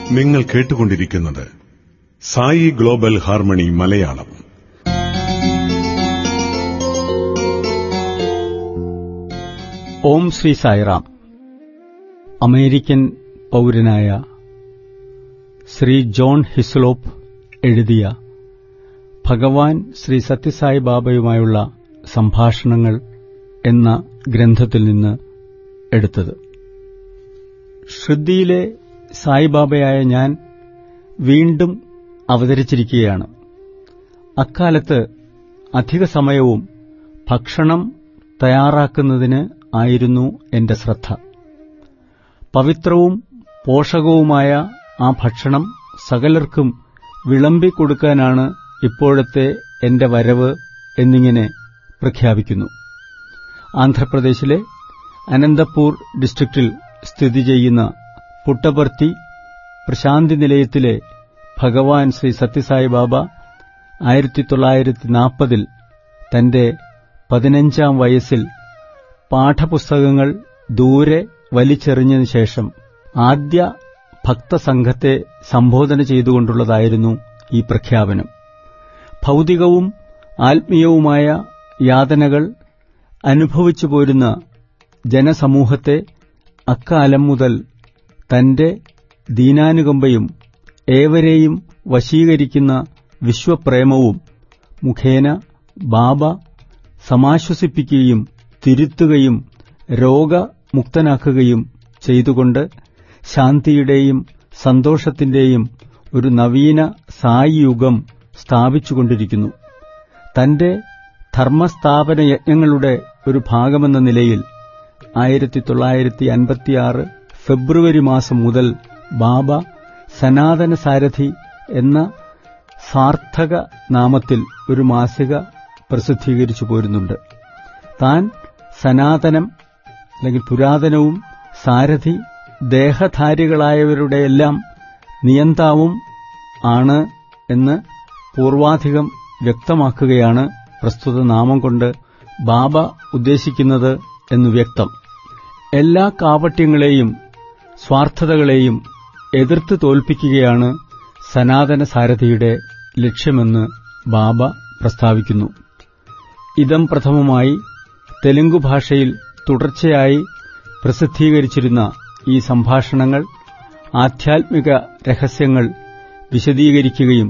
നിങ്ങൾ കേട്ടുകൊണ്ടിരിക്കുന്നത് Sai global harmony Malayalam Om Sri Sairam American പൌരനായ ശ്രീ ജോൺ ഹിസ്ലോപ്പ് എഴുതിയ ഭഗവാൻ ശ്രീ സത്യസായി ബാബയുമായുള്ള സംഭാഷണങ്ങൾ എന്ന ഗ്രന്ഥത്തിൽ നിന്ന് എടുത്തത് ശ്രുതിയിലെ സായിബാബയായ ഞാൻ വീണ്ടും അവതരിച്ചിരിക്കുകയാണ് അക്കാലത്ത് അധിക സമയവും ഭക്ഷണം തയ്യാറാക്കുന്നതിന് ആയിരുന്നു എന്റെ ശ്രദ്ധ പവിത്രവും പോഷകവുമായ ആ ഭക്ഷണം സകലർക്കും വിളമ്പിക്കൊടുക്കാനാണ് ഇപ്പോഴത്തെ എന്റെ വരവ് എന്നിങ്ങനെ പ്രഖ്യാപിക്കുന്നു ആന്ധ്രാപ്രദേശിലെ അനന്തപൂർ ഡിസ്ട്രിക്റ്റിൽ സ്ഥിതി ചെയ്യുന്ന പുട്ടപർത്തി പ്രശാന്തി നിലയത്തിലെ ഭഗവാൻ ശ്രീ സത്യസായി ബാബ ആയിരത്തി തൊള്ളായിരത്തി നാൽപ്പതിൽ തന്റെ പതിനഞ്ചാം വയസ്സിൽ പാഠപുസ്തകങ്ങൾ ദൂരെ വലിച്ചെറിഞ്ഞതിനു ശേഷം ആദ്യ ഭക്തസംഘത്തെ സംബോധന ചെയ്തുകൊണ്ടുള്ളതായിരുന്നു ഈ പ്രഖ്യാപനം ഭൗതികവും ആത്മീയവുമായ യാതനകൾ അനുഭവിച്ചു പോരുന്ന ജനസമൂഹത്തെ അക്കാലം മുതൽ തന്റെ ദീനാനുകമ്പയും ഏവരെയും വശീകരിക്കുന്ന വിശ്വപ്രേമവും മുഖേന ബാബ സമാശ്വസിപ്പിക്കുകയും തിരുത്തുകയും രോഗമുക്തനാക്കുകയും ചെയ്തുകൊണ്ട് ശാന്തിയുടെയും സന്തോഷത്തിന്റെയും ഒരു നവീന സായി യുഗം സ്ഥാപിച്ചുകൊണ്ടിരിക്കുന്നു തന്റെ ധർമ്മസ്ഥാപന യജ്ഞങ്ങളുടെ ഒരു ഭാഗമെന്ന നിലയിൽ ആയിരത്തി തൊള്ളായിരത്തി അൻപത്തിയാറ് ഫെബ്രുവരി മാസം മുതൽ ബാബ സനാതന സാരഥി എന്ന സാർത്ഥക നാമത്തിൽ ഒരു മാസിക പ്രസിദ്ധീകരിച്ചു പോരുന്നുണ്ട് താൻ സനാതനം അല്ലെങ്കിൽ പുരാതനവും സാരഥി ദേഹധാരികളായവരുടെയെല്ലാം നിയന്താവും ആണ് എന്ന് പൂർവാധികം വ്യക്തമാക്കുകയാണ് പ്രസ്തുത നാമം കൊണ്ട് ബാബ ഉദ്ദേശിക്കുന്നത് എന്ന് വ്യക്തം എല്ലാ കാപട്യങ്ങളെയും സ്വാർത്ഥതകളെയും എതിർത്ത് തോൽപ്പിക്കുകയാണ് സനാതന സാരഥിയുടെ ലക്ഷ്യമെന്ന് ബാബ പ്രസ്താവിക്കുന്നു ഇതം പ്രഥമമായി തെലുങ്കു ഭാഷയിൽ തുടർച്ചയായി പ്രസിദ്ധീകരിച്ചിരുന്ന ഈ സംഭാഷണങ്ങൾ ആധ്യാത്മിക രഹസ്യങ്ങൾ വിശദീകരിക്കുകയും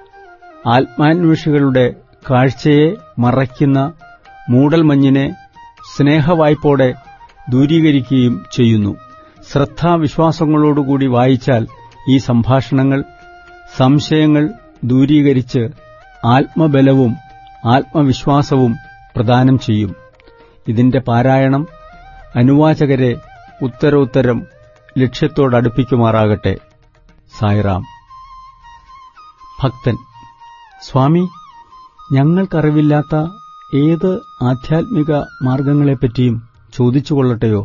ആത്മാന്വേഷികളുടെ കാഴ്ചയെ മറയ്ക്കുന്ന മൂടൽമഞ്ഞിനെ സ്നേഹവായ്പോടെ ദൂരീകരിക്കുകയും ചെയ്യുന്നു ശ്രദ്ധാവിശ്വാസങ്ങളോടുകൂടി വായിച്ചാൽ ഈ സംഭാഷണങ്ങൾ സംശയങ്ങൾ ദൂരീകരിച്ച് ആത്മബലവും ആത്മവിശ്വാസവും പ്രദാനം ചെയ്യും ഇതിന്റെ പാരായണം അനുവാചകരെ ഉത്തരോത്തരം ലക്ഷ്യത്തോടടുപ്പിക്കുമാറാകട്ടെ സായിറാം ഭക്തൻ സ്വാമി ഞങ്ങൾക്കറിവില്ലാത്ത ഏത് ആധ്യാത്മിക മാർഗങ്ങളെപ്പറ്റിയും ചോദിച്ചുകൊള്ളട്ടെയോ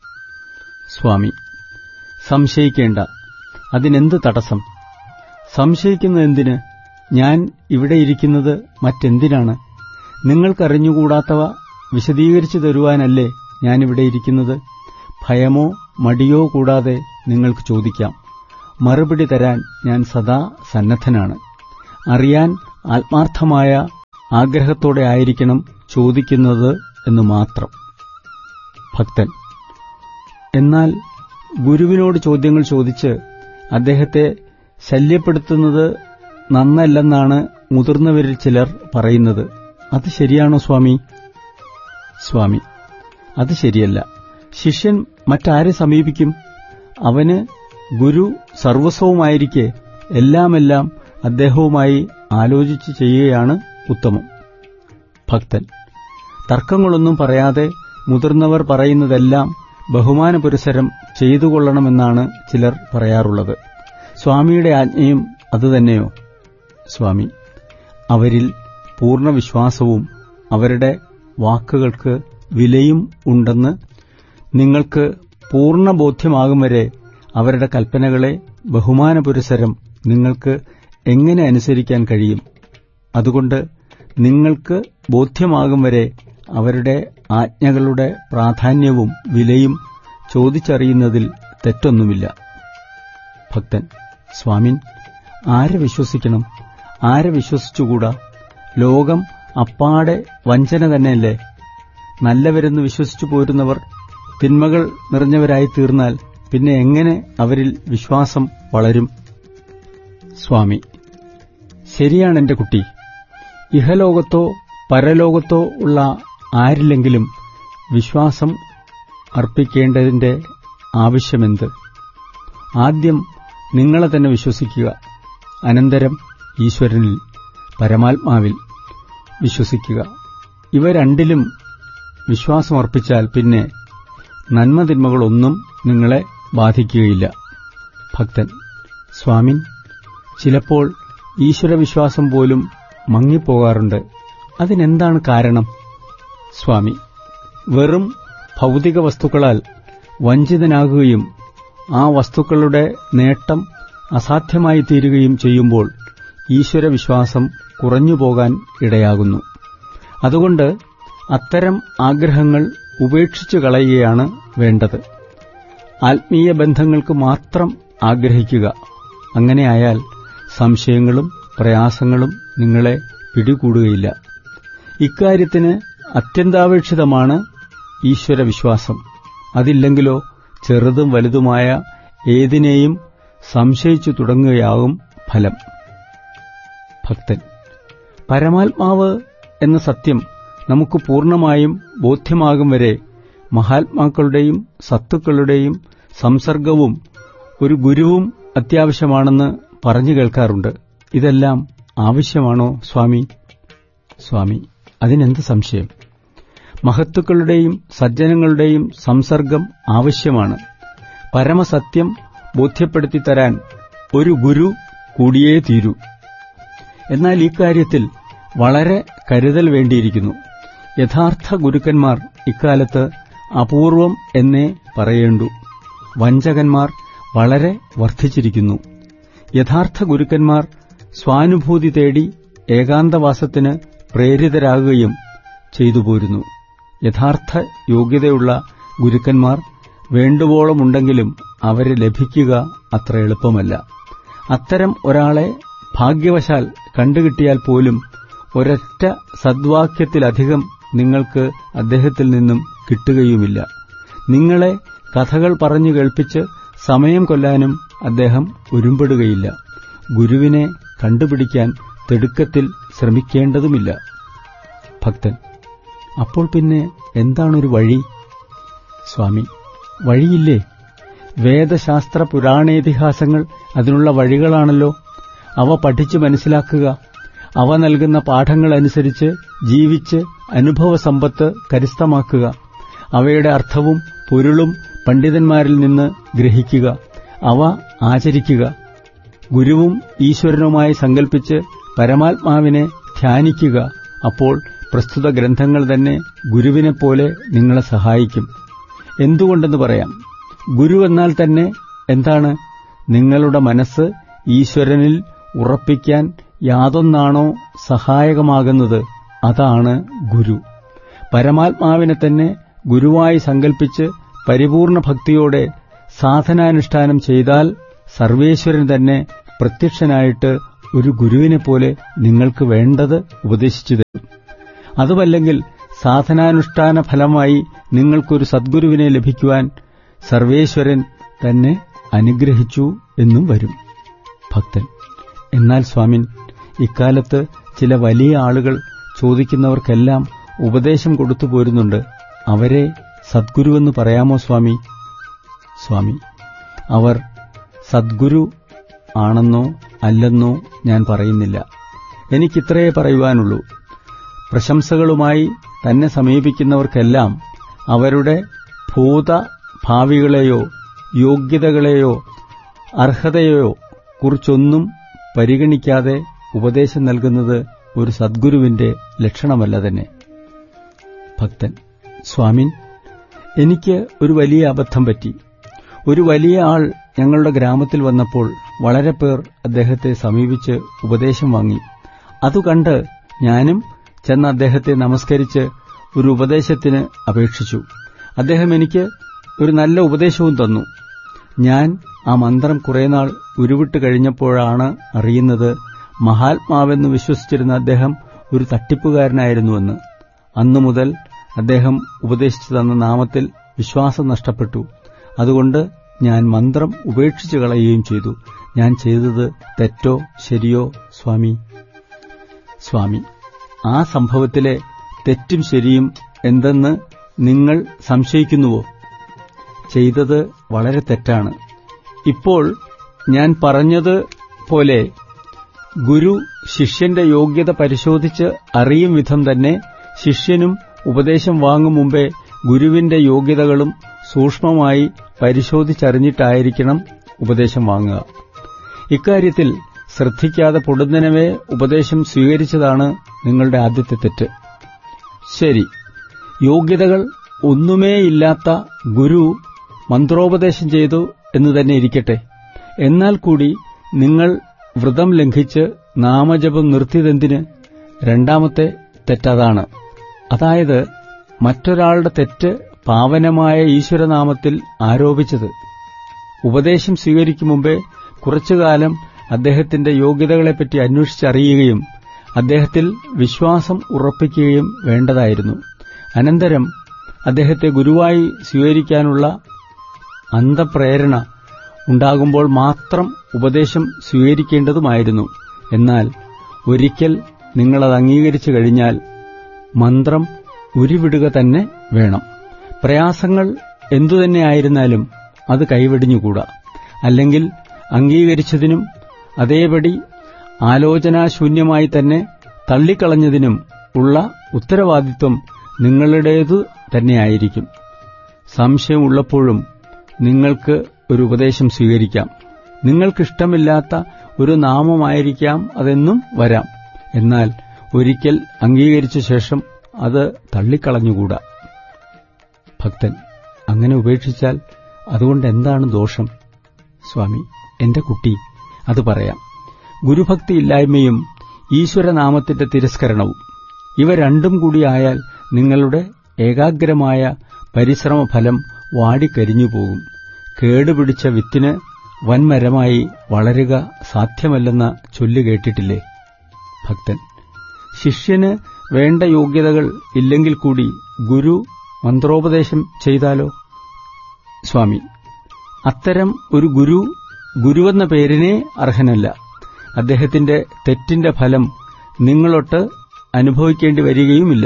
സ്വാമി സംശയിക്കേണ്ട അതിനെന്ത് തടസ്സം സംശയിക്കുന്നതെന്തിന് ഞാൻ ഇവിടെ ഇരിക്കുന്നത് മറ്റെന്തിനാണ് നിങ്ങൾക്കറിഞ്ഞുകൂടാത്തവ വിശദീകരിച്ചു തരുവാനല്ലേ ഞാനിവിടെ ഇരിക്കുന്നത് ഭയമോ മടിയോ കൂടാതെ നിങ്ങൾക്ക് ചോദിക്കാം മറുപടി തരാൻ ഞാൻ സദാ സന്നദ്ധനാണ് അറിയാൻ ആത്മാർത്ഥമായ ആഗ്രഹത്തോടെ ആയിരിക്കണം ചോദിക്കുന്നത് എന്ന് മാത്രം ഭക്തൻ എന്നാൽ ഗുരുവിനോട് ചോദ്യങ്ങൾ ചോദിച്ച് അദ്ദേഹത്തെ ശല്യപ്പെടുത്തുന്നത് നന്നല്ലെന്നാണ് മുതിർന്നവരിൽ ചിലർ പറയുന്നത് അത് ശരിയാണോ സ്വാമി സ്വാമി അത് ശരിയല്ല ശിഷ്യൻ മറ്റാരെ സമീപിക്കും അവന് ഗുരു സർവസ്വവുമായിരിക്കെ എല്ലാമെല്ലാം അദ്ദേഹവുമായി ആലോചിച്ച് ചെയ്യുകയാണ് ഉത്തമം ഭക്തൻ തർക്കങ്ങളൊന്നും പറയാതെ മുതിർന്നവർ പറയുന്നതെല്ലാം ബഹുമാനപുരസരം ചെയ്തുകൊള്ളണമെന്നാണ് ചിലർ പറയാറുള്ളത് സ്വാമിയുടെ ആജ്ഞയും അതുതന്നെയോ സ്വാമി അവരിൽ പൂർണ്ണ വിശ്വാസവും അവരുടെ വാക്കുകൾക്ക് വിലയും ഉണ്ടെന്ന് നിങ്ങൾക്ക് പൂർണ്ണ ബോധ്യമാകും വരെ അവരുടെ കൽപ്പനകളെ ബഹുമാനപുരസരം നിങ്ങൾക്ക് എങ്ങനെ അനുസരിക്കാൻ കഴിയും അതുകൊണ്ട് നിങ്ങൾക്ക് ബോധ്യമാകും വരെ അവരുടെ ആജ്ഞകളുടെ പ്രാധാന്യവും വിലയും ചോദിച്ചറിയുന്നതിൽ തെറ്റൊന്നുമില്ല ഭക്തൻ സ്വാമിൻ ആരെ വിശ്വസിക്കണം ആരെ വിശ്വസിച്ചുകൂടാ ലോകം അപ്പാടെ വഞ്ചന തന്നെയല്ലേ നല്ലവരെന്ന് വിശ്വസിച്ചു പോരുന്നവർ തിന്മകൾ നിറഞ്ഞവരായി തീർന്നാൽ പിന്നെ എങ്ങനെ അവരിൽ വിശ്വാസം വളരും സ്വാമി ശരിയാണെന്റെ കുട്ടി ഇഹലോകത്തോ പരലോകത്തോ ഉള്ള ആരിലെങ്കിലും വിശ്വാസം അർപ്പിക്കേണ്ടതിന്റെ ആവശ്യമെന്ത് ആദ്യം നിങ്ങളെ തന്നെ വിശ്വസിക്കുക അനന്തരം ഈശ്വരനിൽ പരമാത്മാവിൽ വിശ്വസിക്കുക ഇവ രണ്ടിലും വിശ്വാസമർപ്പിച്ചാൽ പിന്നെ നന്മതിന്മകളൊന്നും നിങ്ങളെ ബാധിക്കുകയില്ല ഭക്തൻ സ്വാമിൻ ചിലപ്പോൾ ഈശ്വരവിശ്വാസം പോലും മങ്ങിപ്പോകാറുണ്ട് അതിനെന്താണ് കാരണം സ്വാമി വെറും ഭൗതിക വസ്തുക്കളാൽ വഞ്ചിതനാകുകയും ആ വസ്തുക്കളുടെ നേട്ടം അസാധ്യമായി തീരുകയും ചെയ്യുമ്പോൾ ഈശ്വരവിശ്വാസം കുറഞ്ഞുപോകാൻ ഇടയാകുന്നു അതുകൊണ്ട് അത്തരം ആഗ്രഹങ്ങൾ ഉപേക്ഷിച്ചു കളയുകയാണ് വേണ്ടത് ആത്മീയ ബന്ധങ്ങൾക്ക് മാത്രം ആഗ്രഹിക്കുക അങ്ങനെയായാൽ സംശയങ്ങളും പ്രയാസങ്ങളും നിങ്ങളെ പിടികൂടുകയില്ല ഇക്കാര്യത്തിന് അത്യന്താപേക്ഷിതമാണ് ഈശ്വരവിശ്വാസം അതില്ലെങ്കിലോ ചെറുതും വലുതുമായ ഏതിനെയും സംശയിച്ചു തുടങ്ങുകയാകും ഫലം ഭക്തൻ പരമാത്മാവ് എന്ന സത്യം നമുക്ക് പൂർണ്ണമായും ബോധ്യമാകും വരെ മഹാത്മാക്കളുടെയും സത്തുക്കളുടെയും സംസർഗവും ഒരു ഗുരുവും അത്യാവശ്യമാണെന്ന് പറഞ്ഞു കേൾക്കാറുണ്ട് ഇതെല്ലാം ആവശ്യമാണോ സ്വാമി സ്വാമി അതിനെന്ത് സംശയം മഹത്തുക്കളുടെയും സജ്ജനങ്ങളുടെയും സംസർഗം ആവശ്യമാണ് പരമസത്യം ബോധ്യപ്പെടുത്തി തരാൻ ഒരു ഗുരു കൂടിയേ തീരൂ എന്നാൽ ഇക്കാര്യത്തിൽ വളരെ കരുതൽ വേണ്ടിയിരിക്കുന്നു യഥാർത്ഥ ഗുരുക്കന്മാർ ഇക്കാലത്ത് അപൂർവം എന്നേ പറയേണ്ടു വഞ്ചകന്മാർ വളരെ വർദ്ധിച്ചിരിക്കുന്നു യഥാർത്ഥ ഗുരുക്കന്മാർ സ്വാനുഭൂതി തേടി ഏകാന്തവാസത്തിന് പ്രേരിതരാകുകയും ചെയ്തു പോരുന്നു യഥാർത്ഥ യോഗ്യതയുള്ള ഗുരുക്കന്മാർ വേണ്ടുവോളമുണ്ടെങ്കിലും അവരെ ലഭിക്കുക അത്ര എളുപ്പമല്ല അത്തരം ഒരാളെ ഭാഗ്യവശാൽ കണ്ടുകിട്ടിയാൽ പോലും ഒരൊറ്റ സദ്വാക്യത്തിലധികം നിങ്ങൾക്ക് അദ്ദേഹത്തിൽ നിന്നും കിട്ടുകയുമില്ല നിങ്ങളെ കഥകൾ പറഞ്ഞു കേൾപ്പിച്ച് സമയം കൊല്ലാനും അദ്ദേഹം ഒരുമ്പെടുകയില്ല ഗുരുവിനെ കണ്ടുപിടിക്കാൻ തിടുക്കത്തിൽ ശ്രമിക്കേണ്ടതുമില്ല ഭക്തൻ അപ്പോൾ പിന്നെ എന്താണൊരു വഴി സ്വാമി വഴിയില്ലേ വേദശാസ്ത്ര പുരാണേതിഹാസങ്ങൾ അതിനുള്ള വഴികളാണല്ലോ അവ പഠിച്ചു മനസ്സിലാക്കുക അവ നൽകുന്ന പാഠങ്ങളനുസരിച്ച് ജീവിച്ച് അനുഭവസമ്പത്ത് കരസ്ഥമാക്കുക അവയുടെ അർത്ഥവും പൊരുളും പണ്ഡിതന്മാരിൽ നിന്ന് ഗ്രഹിക്കുക അവ ആചരിക്കുക ഗുരുവും ഈശ്വരനുമായി സങ്കൽപ്പിച്ച് പരമാത്മാവിനെ ധ്യാനിക്കുക അപ്പോൾ പ്രസ്തുത ഗ്രന്ഥങ്ങൾ തന്നെ ഗുരുവിനെപ്പോലെ നിങ്ങളെ സഹായിക്കും എന്തുകൊണ്ടെന്ന് പറയാം ഗുരു എന്നാൽ തന്നെ എന്താണ് നിങ്ങളുടെ മനസ്സ് ഈശ്വരനിൽ ഉറപ്പിക്കാൻ യാതൊന്നാണോ സഹായകമാകുന്നത് അതാണ് ഗുരു പരമാത്മാവിനെ തന്നെ ഗുരുവായി സങ്കൽപ്പിച്ച് പരിപൂർണ ഭക്തിയോടെ സാധനാനുഷ്ഠാനം ചെയ്താൽ സർവേശ്വരൻ തന്നെ പ്രത്യക്ഷനായിട്ട് ഒരു ഗുരുവിനെപ്പോലെ നിങ്ങൾക്ക് വേണ്ടത് ഉപദേശിച്ചു തരും അതുമല്ലെങ്കിൽ സാധനാനുഷ്ഠാന ഫലമായി നിങ്ങൾക്കൊരു സദ്ഗുരുവിനെ ലഭിക്കുവാൻ സർവേശ്വരൻ തന്നെ അനുഗ്രഹിച്ചു എന്നും വരും ഭക്തൻ എന്നാൽ സ്വാമിൻ ഇക്കാലത്ത് ചില വലിയ ആളുകൾ ചോദിക്കുന്നവർക്കെല്ലാം ഉപദേശം കൊടുത്തു പോരുന്നുണ്ട് അവരെ സദ്ഗുരുവെന്ന് പറയാമോ സ്വാമി സ്വാമി അവർ സദ്ഗുരു ആണെന്നോ അല്ലെന്നോ ഞാൻ പറയുന്നില്ല എനിക്കിത്രയേ പറയുവാനുള്ളൂ പ്രശംസകളുമായി തന്നെ സമീപിക്കുന്നവർക്കെല്ലാം അവരുടെ ഭൂത ഭാവികളെയോ യോഗ്യതകളെയോ അർഹതയോ കുറിച്ചൊന്നും പരിഗണിക്കാതെ ഉപദേശം നൽകുന്നത് ഒരു സദ്ഗുരുവിന്റെ ലക്ഷണമല്ല തന്നെ ഭക്തൻ സ്വാമിൻ എനിക്ക് ഒരു വലിയ അബദ്ധം പറ്റി ഒരു വലിയ ആൾ ഞങ്ങളുടെ ഗ്രാമത്തിൽ വന്നപ്പോൾ വളരെ പേർ അദ്ദേഹത്തെ സമീപിച്ച് ഉപദേശം വാങ്ങി അതുകണ്ട് ഞാനും ചെന്ന് അദ്ദേഹത്തെ നമസ്കരിച്ച് ഒരു ഉപദേശത്തിന് അപേക്ഷിച്ചു അദ്ദേഹം എനിക്ക് ഒരു നല്ല ഉപദേശവും തന്നു ഞാൻ ആ മന്ത്രം കുറേനാൾ ഉരുവിട്ട് കഴിഞ്ഞപ്പോഴാണ് അറിയുന്നത് മഹാത്മാവെന്ന് വിശ്വസിച്ചിരുന്ന അദ്ദേഹം ഒരു തട്ടിപ്പുകാരനായിരുന്നുവെന്ന് അന്നു മുതൽ അദ്ദേഹം ഉപദേശിച്ചു തന്ന നാമത്തിൽ വിശ്വാസം നഷ്ടപ്പെട്ടു അതുകൊണ്ട് ഞാൻ മന്ത്രം ഉപേക്ഷിച്ചു കളയുകയും ചെയ്തു ഞാൻ ചെയ്തത് തെറ്റോ ശരിയോ സ്വാമി സ്വാമി ആ സംഭവത്തിലെ തെറ്റും ശരിയും എന്തെന്ന് നിങ്ങൾ സംശയിക്കുന്നുവോ ചെയ്തത് വളരെ തെറ്റാണ് ഇപ്പോൾ ഞാൻ പറഞ്ഞത് പോലെ ഗുരു ശിഷ്യന്റെ യോഗ്യത പരിശോധിച്ച് അറിയും വിധം തന്നെ ശിഷ്യനും ഉപദേശം വാങ്ങും മുമ്പേ ഗുരുവിന്റെ യോഗ്യതകളും സൂക്ഷ്മമായി പരിശോധിച്ചറിഞ്ഞിട്ടായിരിക്കണം ഉപദേശം വാങ്ങുക ഇക്കാര്യത്തിൽ ശ്രദ്ധിക്കാതെ പൊടുന്നനവേ ഉപദേശം സ്വീകരിച്ചതാണ് നിങ്ങളുടെ ആദ്യത്തെ തെറ്റ് ശരി യോഗ്യതകൾ ഒന്നുമേയില്ലാത്ത ഗുരു മന്ത്രോപദേശം ചെയ്തു എന്ന് തന്നെ ഇരിക്കട്ടെ എന്നാൽ കൂടി നിങ്ങൾ വ്രതം ലംഘിച്ച് നാമജപം നിർത്തിയതെന്തിന് രണ്ടാമത്തെ തെറ്റതാണ് അതായത് മറ്റൊരാളുടെ തെറ്റ് പാവനമായ ഈശ്വരനാമത്തിൽ ആരോപിച്ചത് ഉപദേശം സ്വീകരിക്കും മുമ്പേ കുറച്ചുകാലം അദ്ദേഹത്തിന്റെ യോഗ്യതകളെപ്പറ്റി അന്വേഷിച്ചറിയുകയും അദ്ദേഹത്തിൽ വിശ്വാസം ഉറപ്പിക്കുകയും വേണ്ടതായിരുന്നു അനന്തരം അദ്ദേഹത്തെ ഗുരുവായി സ്വീകരിക്കാനുള്ള അന്തപ്രേരണ ഉണ്ടാകുമ്പോൾ മാത്രം ഉപദേശം സ്വീകരിക്കേണ്ടതുമായിരുന്നു എന്നാൽ ഒരിക്കൽ നിങ്ങളത് അംഗീകരിച്ചു കഴിഞ്ഞാൽ മന്ത്രം ഉരുവിടുക തന്നെ വേണം പ്രയാസങ്ങൾ എന്തുതന്നെയായിരുന്നാലും അത് കൈവെടിഞ്ഞുകൂടാ അല്ലെങ്കിൽ അംഗീകരിച്ചതിനും അതേപടി ആലോചനാശൂന്യമായി തന്നെ തള്ളിക്കളഞ്ഞതിനും ഉള്ള ഉത്തരവാദിത്വം നിങ്ങളുടേതു തന്നെയായിരിക്കും സംശയമുള്ളപ്പോഴും നിങ്ങൾക്ക് ഒരു ഉപദേശം സ്വീകരിക്കാം നിങ്ങൾക്കിഷ്ടമില്ലാത്ത ഒരു നാമമായിരിക്കാം അതെന്നും വരാം എന്നാൽ ഒരിക്കൽ അംഗീകരിച്ച ശേഷം അത് തള്ളിക്കളഞ്ഞുകൂടാ ഭക്തൻ അങ്ങനെ ഉപേക്ഷിച്ചാൽ അതുകൊണ്ട് എന്താണ് ദോഷം സ്വാമി എന്റെ കുട്ടി അത് പറയാം ഗുരുഭക്തിയില്ലായ്മയും ഈശ്വരനാമത്തിന്റെ തിരസ്കരണവും ഇവ രണ്ടും കൂടിയായാൽ നിങ്ങളുടെ ഏകാഗ്രമായ പരിശ്രമഫലം വാടിക്കരിഞ്ഞുപോകും കേടുപിടിച്ച വിത്തിന് വൻമരമായി വളരുക സാധ്യമല്ലെന്ന ചൊല്ലു കേട്ടിട്ടില്ലേ ഭക്തൻ ശിഷ്യന് വേണ്ട യോഗ്യതകൾ ഇല്ലെങ്കിൽ കൂടി ഗുരു മന്ത്രോപദേശം ചെയ്താലോ സ്വാമി അത്തരം ഒരു ഗുരു ഗുരുവെന്ന പേരിനെ അർഹനല്ല അദ്ദേഹത്തിന്റെ തെറ്റിന്റെ ഫലം നിങ്ങളൊട്ട് അനുഭവിക്കേണ്ടി വരികയുമില്ല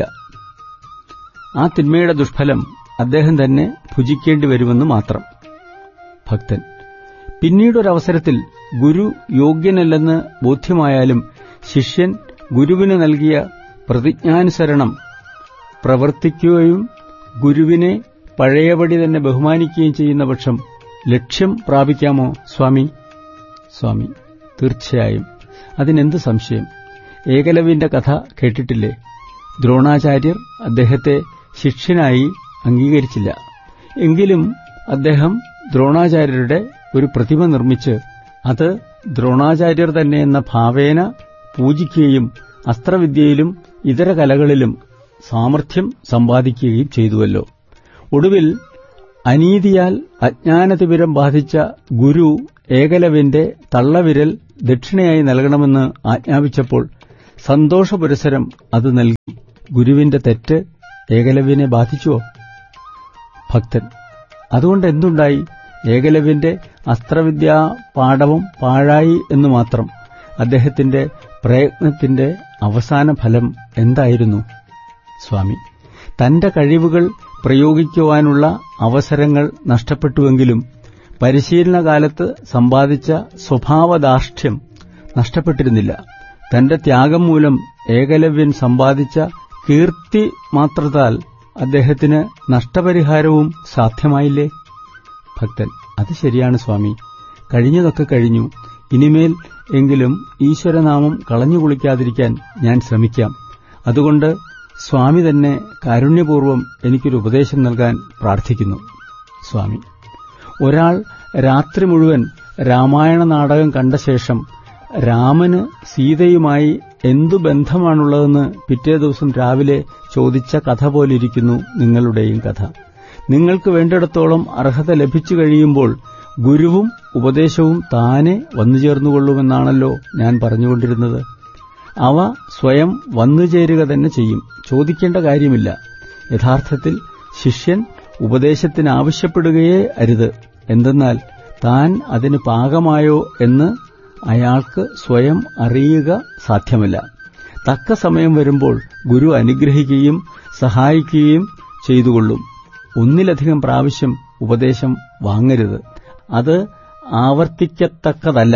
ആ തിന്മയുടെ ദുഷ്ഫലം അദ്ദേഹം തന്നെ ഭുജിക്കേണ്ടി വരുമെന്ന് മാത്രം ഭക്തൻ പിന്നീടൊരവസരത്തിൽ ഗുരു യോഗ്യനല്ലെന്ന് ബോധ്യമായാലും ശിഷ്യൻ ഗുരുവിന് നൽകിയ പ്രതിജ്ഞാനുസരണം പ്രവർത്തിക്കുകയും ഗുരുവിനെ പഴയപടി തന്നെ ബഹുമാനിക്കുകയും ചെയ്യുന്ന പക്ഷം ലക്ഷ്യം പ്രാപിക്കാമോ സ്വാമി സ്വാമി തീർച്ചയായും അതിനെന്ത് സംശയം ഏകലവ്യന്റെ കഥ കേട്ടിട്ടില്ലേ ദ്രോണാചാര്യർ അദ്ദേഹത്തെ ശിഷ്യനായി അംഗീകരിച്ചില്ല എങ്കിലും അദ്ദേഹം ദ്രോണാചാര്യരുടെ ഒരു പ്രതിമ നിർമ്മിച്ച് അത് ദ്രോണാചാര്യർ തന്നെ എന്ന ഭാവേന പൂജിക്കുകയും അസ്ത്രവിദ്യയിലും ഇതര കലകളിലും സാമർഥ്യം സമ്പാദിക്കുകയും ചെയ്തുവല്ലോ ഒടുവിൽ അനീതിയാൽ അജ്ഞാനതിപിരം ബാധിച്ച ഗുരു ഏകലവ്യന്റെ തള്ളവിരൽ ദക്ഷിണയായി നൽകണമെന്ന് ആജ്ഞാപിച്ചപ്പോൾ സന്തോഷപുരസരം അത് നൽകി ഗുരുവിന്റെ തെറ്റ് ഏകലവ്യനെ ബാധിച്ചുവോ ഭക്തൻ അതുകൊണ്ട് എന്തുണ്ടായി ഏകലവ്യന്റെ അസ്ത്രവിദ്യാ പാഠവും പാഴായി എന്ന് മാത്രം അദ്ദേഹത്തിന്റെ പ്രയത്നത്തിന്റെ അവസാന ഫലം എന്തായിരുന്നു സ്വാമി തന്റെ കഴിവുകൾ പ്രയോഗിക്കുവാനുള്ള അവസരങ്ങൾ നഷ്ടപ്പെട്ടുവെങ്കിലും പരിശീലനകാലത്ത് സമ്പാദിച്ച സ്വഭാവദാർഷ്ട്യം നഷ്ടപ്പെട്ടിരുന്നില്ല തന്റെ ത്യാഗം മൂലം ഏകലവ്യൻ സമ്പാദിച്ച കീർത്തി മാത്രത്താൽ അദ്ദേഹത്തിന് നഷ്ടപരിഹാരവും സാധ്യമായില്ലേ ഭക്തൻ അത് ശരിയാണ് സ്വാമി കഴിഞ്ഞതൊക്കെ കഴിഞ്ഞു ഇനിമേൽ എങ്കിലും ഈശ്വരനാമം കളഞ്ഞുകുളിക്കാതിരിക്കാൻ ഞാൻ ശ്രമിക്കാം അതുകൊണ്ട് സ്വാമി തന്നെ കാരുണ്യപൂർവ്വം എനിക്കൊരു ഉപദേശം നൽകാൻ പ്രാർത്ഥിക്കുന്നു സ്വാമി ഒരാൾ രാത്രി മുഴുവൻ രാമായണ നാടകം കണ്ട ശേഷം രാമന് സീതയുമായി എന്തു ബന്ധമാണുള്ളതെന്ന് പിറ്റേ ദിവസം രാവിലെ ചോദിച്ച കഥ പോലിരിക്കുന്നു നിങ്ങളുടെയും കഥ നിങ്ങൾക്ക് വേണ്ടിടത്തോളം അർഹത ലഭിച്ചു കഴിയുമ്പോൾ ഗുരുവും ഉപദേശവും താനെ വന്നു ചേർന്നുകൊള്ളുമെന്നാണല്ലോ ഞാൻ പറഞ്ഞുകൊണ്ടിരുന്നത് അവ സ്വയം വന്നു ചേരുക തന്നെ ചെയ്യും ചോദിക്കേണ്ട കാര്യമില്ല യഥാർത്ഥത്തിൽ ശിഷ്യൻ ഉപദേശത്തിന് ആവശ്യപ്പെടുകയേ അരുത് എന്തെന്നാൽ താൻ അതിന് പാകമായോ എന്ന് അയാൾക്ക് സ്വയം അറിയുക സാധ്യമല്ല തക്ക സമയം വരുമ്പോൾ ഗുരു അനുഗ്രഹിക്കുകയും സഹായിക്കുകയും ചെയ്തുകൊള്ളും ഒന്നിലധികം പ്രാവശ്യം ഉപദേശം വാങ്ങരുത് അത് ആവർത്തിക്കത്തക്കതല്ല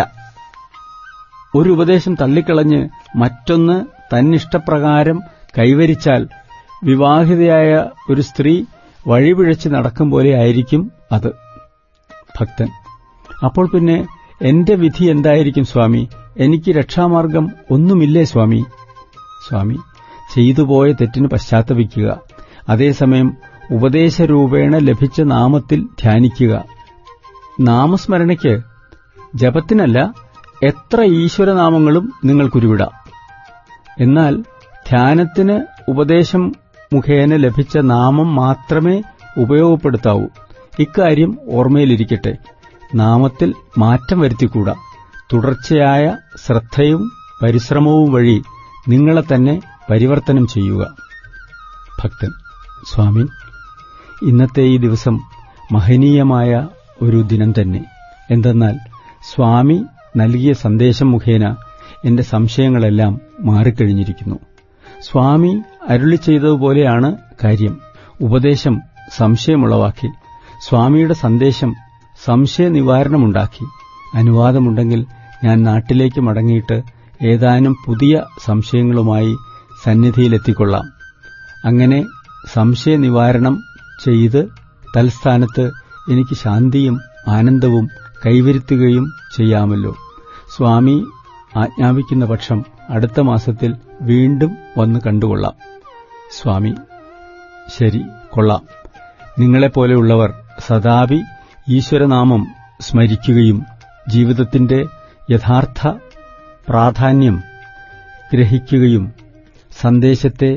ഒരു ഉപദേശം തള്ളിക്കളഞ്ഞ് മറ്റൊന്ന് തന്നിഷ്ടപ്രകാരം കൈവരിച്ചാൽ വിവാഹിതയായ ഒരു സ്ത്രീ വഴിപിഴച്ച് നടക്കും പോലെ ആയിരിക്കും അത് ഭക്തൻ അപ്പോൾ പിന്നെ എന്റെ വിധി എന്തായിരിക്കും സ്വാമി എനിക്ക് രക്ഷാമാർഗം ഒന്നുമില്ലേ സ്വാമി സ്വാമി ചെയ്തുപോയ തെറ്റിന് പശ്ചാത്തപിക്കുക അതേസമയം ഉപദേശരൂപേണ ലഭിച്ച നാമത്തിൽ ധ്യാനിക്കുക നാമസ്മരണയ്ക്ക് ജപത്തിനല്ല എത്ര ഈശ്വരനാമങ്ങളും നിങ്ങൾക്കുരുവിടാം എന്നാൽ ധ്യാനത്തിന് ഉപദേശം മുഖേന ലഭിച്ച നാമം മാത്രമേ ഉപയോഗപ്പെടുത്താവൂ ഇക്കാര്യം ഓർമ്മയിലിരിക്കട്ടെ നാമത്തിൽ മാറ്റം വരുത്തിക്കൂടാ തുടർച്ചയായ ശ്രദ്ധയും പരിശ്രമവും വഴി നിങ്ങളെ തന്നെ പരിവർത്തനം ചെയ്യുക ഭക്തൻ സ്വാമി ഇന്നത്തെ ഈ ദിവസം മഹനീയമായ ഒരു ദിനം തന്നെ എന്തെന്നാൽ സ്വാമി നൽകിയ സന്ദേശം മുഖേന എന്റെ സംശയങ്ങളെല്ലാം മാറിക്കഴിഞ്ഞിരിക്കുന്നു സ്വാമി അരുളി ചെയ്തതുപോലെയാണ് കാര്യം ഉപദേശം സംശയമുളവാക്കി സ്വാമിയുടെ സന്ദേശം സംശയ നിവാരണമുണ്ടാക്കി അനുവാദമുണ്ടെങ്കിൽ ഞാൻ നാട്ടിലേക്ക് മടങ്ങിയിട്ട് ഏതാനും പുതിയ സംശയങ്ങളുമായി സന്നിധിയിലെത്തിക്കൊള്ളാം അങ്ങനെ സംശയ നിവാരണം ചെയ്ത് തൽസ്ഥാനത്ത് എനിക്ക് ശാന്തിയും ആനന്ദവും കൈവരുത്തുകയും ചെയ്യാമല്ലോ സ്വാമി ആജ്ഞാപിക്കുന്ന പക്ഷം അടുത്ത മാസത്തിൽ വീണ്ടും വന്ന് കണ്ടുകൊള്ളാം സ്വാമി ശരി കൊള്ളാം നിങ്ങളെപ്പോലെയുള്ളവർ സദാപി ഈശ്വരനാമം സ്മരിക്കുകയും ജീവിതത്തിന്റെ യഥാർത്ഥ പ്രാധാന്യം ഗ്രഹിക്കുകയും സന്ദേശത്തെ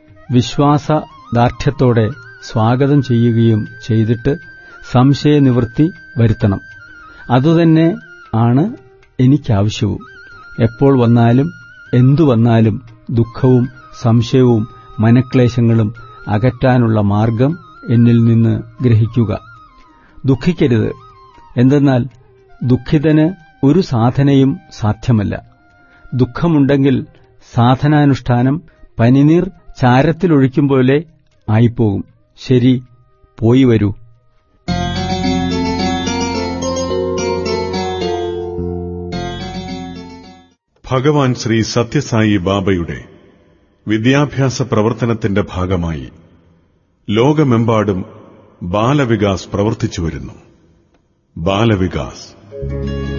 വിശ്വാസദാർഢ്യത്തോടെ സ്വാഗതം ചെയ്യുകയും ചെയ്തിട്ട് സംശയനിവൃത്തി വരുത്തണം അതുതന്നെ ആണ് എനിക്കാവശ്യവും എപ്പോൾ വന്നാലും എന്തു വന്നാലും ദുഃഖവും സംശയവും മനക്ലേശങ്ങളും അകറ്റാനുള്ള മാർഗം എന്നിൽ നിന്ന് ഗ്രഹിക്കുക ദുഃഖിക്കരുത് എന്തെന്നാൽ ദുഃഖിതന് ഒരു സാധനയും സാധ്യമല്ല ദുഃഖമുണ്ടെങ്കിൽ സാധനാനുഷ്ഠാനം പനിനീർ ചാരത്തിലൊഴിക്കും പോലെ ആയിപ്പോകും ശരി പോയി വരൂ ഭഗവാൻ ശ്രീ സത്യസായി ബാബയുടെ വിദ്യാഭ്യാസ പ്രവർത്തനത്തിന്റെ ഭാഗമായി ലോകമെമ്പാടും ബാലവികാസ് പ്രവർത്തിച്ചുവരുന്നു ബാലവികാസ്